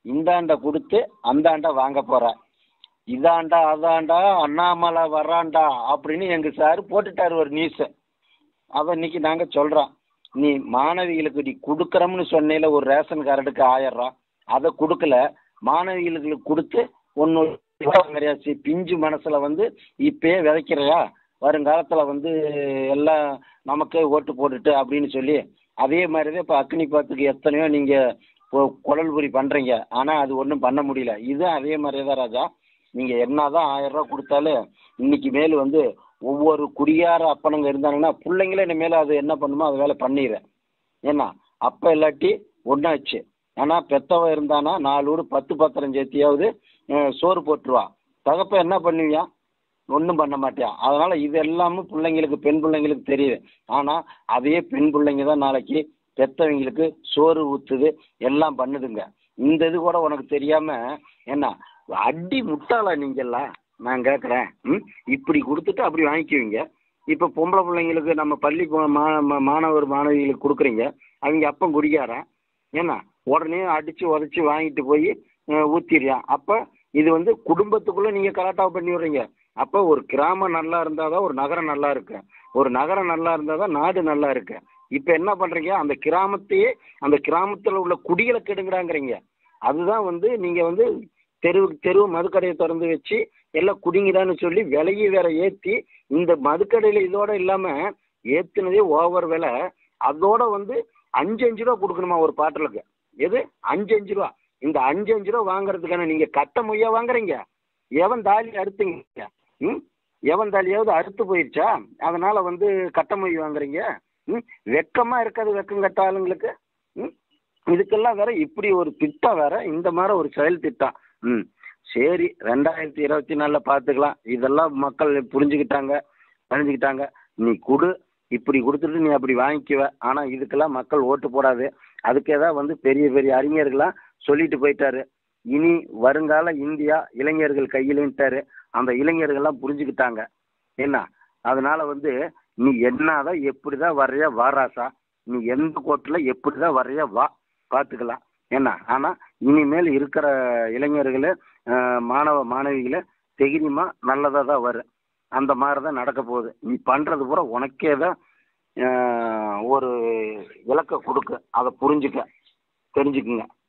இந்தாண்ட கொடுத்து அந்தாண்ட வாங்க போற இதாண்டா அதாண்டா அண்ணாமலை வர்றான்டா அப்படின்னு எங்க சார் போட்டுட்டாரு ஒரு நியூஸை அதை இன்னைக்கு நாங்கள் சொல்கிறோம் நீ மாணவிகளுக்கு நீ கொடுக்குறோம்னு சொன்னேல ஒரு ரேஷன் கார்டுக்கு ஆயிரம் ரூபா அதை கொடுக்கல மாணவிகளுக்கு கொடுத்து ஒன்று கிடையாது பிஞ்சு மனசில் வந்து இப்பயே விதைக்கிறையா வருங்காலத்தில் வந்து எல்லாம் நமக்கே ஓட்டு போட்டுட்டு அப்படின்னு சொல்லி அதே மாதிரி தான் இப்போ அக்னி பாத்துக்கு எத்தனையோ நீங்கள் குழல் புரி பண்ணுறீங்க ஆனால் அது ஒன்றும் பண்ண முடியல இதுவும் அதே மாதிரி தான் ராஜா நீங்கள் என்ன தான் ஆயிரம் ரூபா கொடுத்தாலும் இன்னைக்கு மேல் வந்து ஒவ்வொரு குடியார அப்பனுங்க இருந்தாங்கன்னா பிள்ளைங்களே இனிமேல் அது என்ன பண்ணுமோ அது வேலை பண்ணிடுறேன் ஏன்னா அப்போ இல்லாட்டி ஒன்றாச்சு ஆனால் பெத்தவன் இருந்தானா நாலு ஊர் பத்து பத்திரம் சேர்த்தியாவது அஹ், சோறு போட்டுருவா தகப்ப என்ன பண்ணுவியா ஒன்றும் பண்ண மாட்டியான் அதனால் இது எல்லாமே பிள்ளைங்களுக்கு பெண் பிள்ளைங்களுக்கு தெரியுது ஆனால் அதே பெண் பிள்ளைங்க தான் நாளைக்கு பெத்தவங்களுக்கு சோறு ஊற்றுது எல்லாம் பண்ணுதுங்க இந்த இது கூட உனக்கு தெரியாமல் என்ன அடி முட்டாளா நீங்கெல்லாம் நான் கேட்குறேன் ம் இப்படி கொடுத்துட்டு அப்படி வாங்கிக்குவீங்க இப்போ பொம்பளை பிள்ளைங்களுக்கு நம்ம பள்ளி போ- மா மா- மாணவர் மாணவிகளுக்கு கொடுக்குறீங்க அவங்க அப்பம் குடிக்காரன் ஏன்னா உடனே அடித்து உதச்சி வாங்கிட்டு போய் ஊற்றிடுறான் அப்போ இது வந்து குடும்பத்துக்குள்ளே நீங்கள் கலாட்டாவை பண்ணி விடுறீங்க அப்போ ஒரு கிராமம் நல்லா இருந்தால் தான் ஒரு நகரம் நல்லா இருக்கு ஒரு நகரம் நல்லா இருந்தால் தான் நாடு நல்லா இருக்கு இப்போ என்ன பண்ணுறீங்க அந்த கிராமத்தையே அந்த கிராமத்தில் உள்ள குடிகளை கெடுங்கிறாங்கிறீங்க அதுதான் வந்து நீங்கள் வந்து தெருவுக்கு தெருவு மதுக்கடையை திறந்து வச்சு எல்லாம் குடிங்கிறான்னு சொல்லி விலையை வேற ஏற்றி இந்த மதுக்கடையில் இதோட இல்லாமல் ஏற்றுனதே ஓவர் விலை அதோட வந்து அஞ்சு அஞ்சு ரூபா கொடுக்கணுமா ஒரு பாட்டிலுக்கு எது அஞ்சு அஞ்சு ரூபா இந்த அஞ்சு அஞ்சு ரூபா வாங்குறதுக்கான நீங்கள் கட்ட மொய்யா வாங்குறீங்க எவன் தாலி அறுத்துங்க ம் எவன் தாலியாவது அறுத்து போயிடுச்சா அதனால வந்து கட்ட மொய் வாங்குறீங்க ம் வெக்கமாக இருக்காது வெக்கம் கட்ட ஆளுங்களுக்கு ம் இதுக்கெல்லாம் வேற இப்படி ஒரு திட்டம் வேற இந்த மாதிரி ஒரு செயல் திட்டம் ம் சரி ரெண்டாயிரத்தி இருபத்தி நாலில் பார்த்துக்கலாம் இதெல்லாம் மக்கள் புரிஞ்சுக்கிட்டாங்க புரிஞ்சுக்கிட்டாங்க நீ கொடு இப்படி கொடுத்துட்டு நீ அப்படி வாங்கிக்குவ ஆனால் இதுக்கெல்லாம் மக்கள் ஓட்டு போடாது அதுக்கே தான் வந்து பெரிய பெரிய அறிஞர்கள்லாம் சொல்லிட்டு போயிட்டாரு இனி வருங்கால இந்தியா இளைஞர்கள் கையிலன்ட்டாரு அந்த இளைஞர்கள்லாம் புரிஞ்சுக்கிட்டாங்க என்ன அதனால வந்து நீ என்னதான் எப்படி தான் வர்றியா வாராசா நீ எந்த கோட்டில் எப்படி தான் வர்றியா வா பார்த்துக்கலாம் என்ன ஆனால் இனிமேல் இருக்கிற இளைஞர்கள் மாணவ மாணவிகளை தைரியமாக நல்லதாக தான் வரும் அந்த மாதிரி தான் நடக்க போகுது நீ பண்ணுறது பூரா உனக்கே தான் ஆஹ், ஒரு விளக்க கொடுக்க அதை புரிஞ்சுக்க தெரிஞ்சுக்குங்க